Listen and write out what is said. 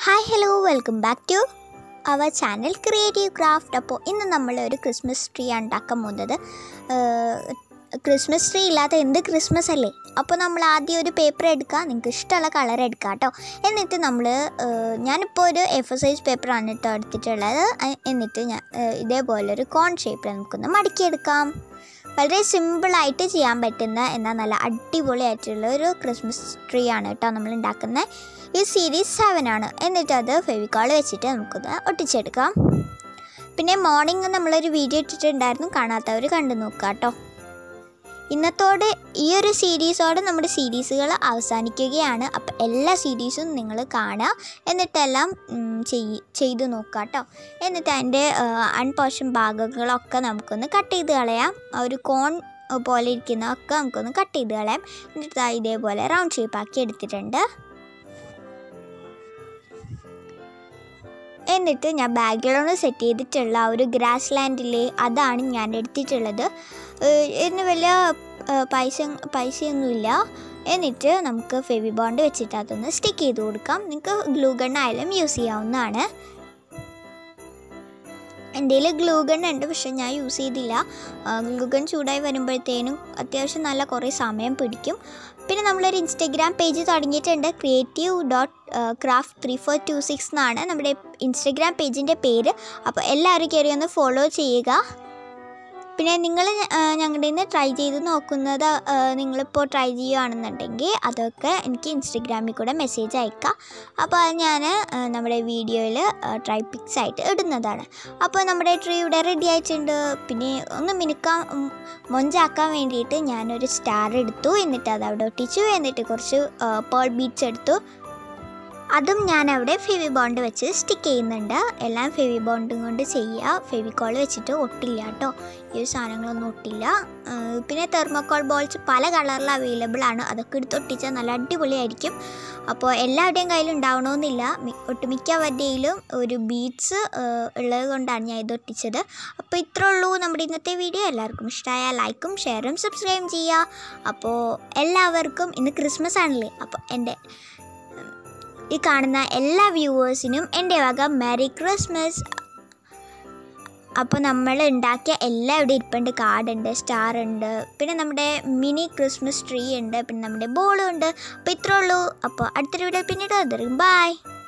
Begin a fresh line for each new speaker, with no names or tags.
hi hello welcome back to our channel creative craft അപ്പോൾ ഇന്ന് നമ്മൾ ഒരു ക്രിസ്മസ് ട്രീ ആണ് ഉണ്ടാക്കാൻ പോകുന്നത് ക്രിസ്മസ് ട്രീ ഇല്ലാത്ത എന്ത് ക്രിസ്മസ് അല്ലേ അപ്പോൾ നമ്മൾ ആദ്യം ഒരു പേപ്പർ എടുക്കുക നിങ്ങൾക്ക് ഇഷ്ടമുള്ള കളർ എടുക്കുക കേട്ടോ എന്നിട്ട് നമ്മൾ ഞാനിപ്പോൾ ഒരു എഫ് സൈസ് പേപ്പറാണ് കേട്ടോ എടുത്തിട്ടുള്ളത് അ- എന്നിട്ട് ഞാൻ ഏഹ്, ഇതേപോലെ ഒരു കോൺ ഷേപ്പിൽ നമുക്കൊന്ന് മടക്കിയെടുക്കാം വളരെ സിമ്പിളായിട്ട് ചെയ്യാൻ പറ്റുന്ന എന്നാൽ നല്ല അടിപൊളിയായിട്ടുള്ള ഒരു ക്രിസ്മസ് ട്രീ ആണ് കേട്ടോ നമ്മൾ ഉണ്ടാക്കുന്നത് ഈ സീരീസ് സെവൻ ആണ് എന്നിട്ട് അത് ഫെവിക്കോൾ വെച്ചിട്ട് നമുക്കൊന്ന് ഒട്ടിച്ചെടുക്കാം പിന്നെ മോർണിംഗ് നമ്മളൊരു വീഡിയോ ഇട്ടിട്ടുണ്ടായിരുന്നു കാണാത്തവർ കണ്ടു നോക്കുക കേട്ടോ ഇന്നത്തോടെ ഈ ഒരു സീരീസോടെ നമ്മുടെ സീരീസുകൾ അവസാനിക്കുകയാണ് അപ്പോൾ എല്ലാ സീരീസും നിങ്ങൾ കാണുക എന്നിട്ടെല്ലാം ഉം, ചെയ്യ് ചെയ്ത് നോക്കുക കേട്ടോ എന്നിട്ട് അതിൻ്റെ അൺപോഷൻ ഭാഗങ്ങളൊക്കെ നമുക്കൊന്ന് കട്ട് ചെയ്ത് കളയാം ആ ഒരു കോൺ പോലെ ഇരിക്കുന്നതൊക്കെ നമുക്കൊന്ന് കട്ട് ചെയ്ത് കളയാം എന്നിട്ട് ദാ ഇതേപോലെ റൗണ്ട് ഷേപ്പാക്കി എടുത്തിട്ടുണ്ട് എന്നിട്ട് ഞാൻ ബാക്ക്ഗ്രൗണ്ട് സെറ്റ് ചെയ്തിട്ടുള്ള ആ ഒരു ഗ്രാസ് ലാൻഡിലെ അതാണ് ഞാൻ എടുത്തിട്ടുള്ളത് ഏഹ് ഇതിന് വലിയ ഏഹ് പൈസ പൈസയൊന്നുമില്ല എന്നിട്ട് നമുക്ക് ഫെവി ബോണ്ട് വെച്ചിട്ട് അതൊന്ന് സ്റ്റിക്ക് ചെയ്ത് കൊടുക്കാം നിങ്ങൾക്ക് ഗ്ലൂ ഗൺ ആയാലും യൂസ് ചെയ്യാവുന്നതാണ് എൻ്റെ കയ്യിൽ ഗ്ലൂ ഗൺ ഉണ്ട് പക്ഷെ ഞാൻ യൂസ് ചെയ്തില്ല ഗ്ലൂ ഗൺ ചൂടായി വരുമ്പോഴത്തേനും അത്യാവശ്യം നല്ല കുറേ സമയം പിടിക്കും പിന്നെ നമ്മളൊരു ഇൻസ്റ്റഗ്രാം പേജ് തുടങ്ങിയിട്ടുണ്ട് creative dot craft three four two six എന്നാണ് നമ്മുടെ ഇൻസ്റ്റഗ്രാം പേജിൻ്റെ പേര് അപ്പോൾ എല്ലാവരും കയറി ഒന്ന് ഫോളോ ചെയ്യുക പിന്നെ നിങ്ങൾ ഞങ്ങളുടെ നിന്ന് ട്രൈ ചെയ്ത് നോക്കുന്നത് ആ, നിങ്ങളിപ്പോൾ ട്രൈ ചെയ്യുകയാണെന്നുണ്ടെങ്കിൽ അതൊക്കെ എനിക്ക് ഇൻസ്റ്റഗ്രാമിൽ കൂടെ മെസ്സേജ് അയക്കാം അപ്പോൾ അത് ഞാൻ നമ്മുടെ വീഡിയോയിൽ ട്രൈ പിക്സ് ആയിട്ട് ഇടുന്നതാണ് അപ്പോൾ നമ്മുടെ ട്രീ ഇവിടെ റെഡി ആയിട്ടുണ്ട് പിന്നെ ഒന്ന് മിനുക്കാൻ ഉം, മൊഞ്ചാക്കാൻ വേണ്ടിയിട്ട് ഞാനൊരു സ്റ്റാർ എടുത്തു എന്നിട്ട് അത് അവിടെ ഒട്ടിച്ചു എന്നിട്ട് കുറച്ച് പേൾ ബീറ്റ്സ് എടുത്തു അതും ഞാൻ അവിടെ ഫെവി ബോണ്ട് വെച്ച് സ്റ്റിക്ക് ചെയ്യുന്നുണ്ട് എല്ലാം ഫെവി ബോണ്ടും കൊണ്ട് ചെയ്യുക ഫെവിക്കോൾ വെച്ചിട്ട് ഒട്ടില്ല കേട്ടോ ഈ ഒരു സാധനങ്ങളൊന്നും ഒട്ടില്ല ആ, പിന്നെ തെർമോക്കോൾ ബോൾസ് പല കളറിൽ അവൈലബിൾ ആണ് അതൊക്കെ എടുത്ത് ഒട്ടിച്ചാൽ നല്ല അടിപൊളിയായിരിക്കും അപ്പോൾ എല്ലാവരുടെയും കയ്യിൽ ഉണ്ടാവണമെന്നില്ല മി- ഒട്ടുമിക്കവരുടെയിലും ഒരു ബീഡ്സ് ഉള്ളത് കൊണ്ടാണ് ഞാൻ ഇത് ഒട്ടിച്ചത് അപ്പോൾ ഇത്രേ ഉള്ളൂ നമ്മുടെ ഇന്നത്തെ വീഡിയോ എല്ലാവർക്കും ഇഷ്ടമായ ലൈക്കും ഷെയറും സബ്സ്ക്രൈബും ചെയ്യുക അപ്പോൾ എല്ലാവർക്കും ഇന്ന് ക്രിസ്മസ് ആണല്ലേ അപ്പോൾ എൻ്റെ ഈ കാണുന്ന എല്ലാ വ്യൂവേഴ്സിനും എൻ്റെ വക മെറി ക്രിസ്മസ് അപ്പോൾ നമ്മൾ ഉണ്ടാക്കിയ എല്ലാം ഇവിടെ ഇരിപ്പുണ്ട് കാർഡുണ്ട് സ്റ്റാർ ഉണ്ട് പിന്നെ നമ്മുടെ മിനി ക്രിസ്മസ് ട്രീ ഉണ്ട് പിന്നെ നമ്മുടെ ബോളും ഉണ്ട് അപ്പോൾ ഇത്രേ ഉള്ളൂ അപ്പോൾ അടുത്തൊരു വീഡിയോ പിന്നീട് ബൈ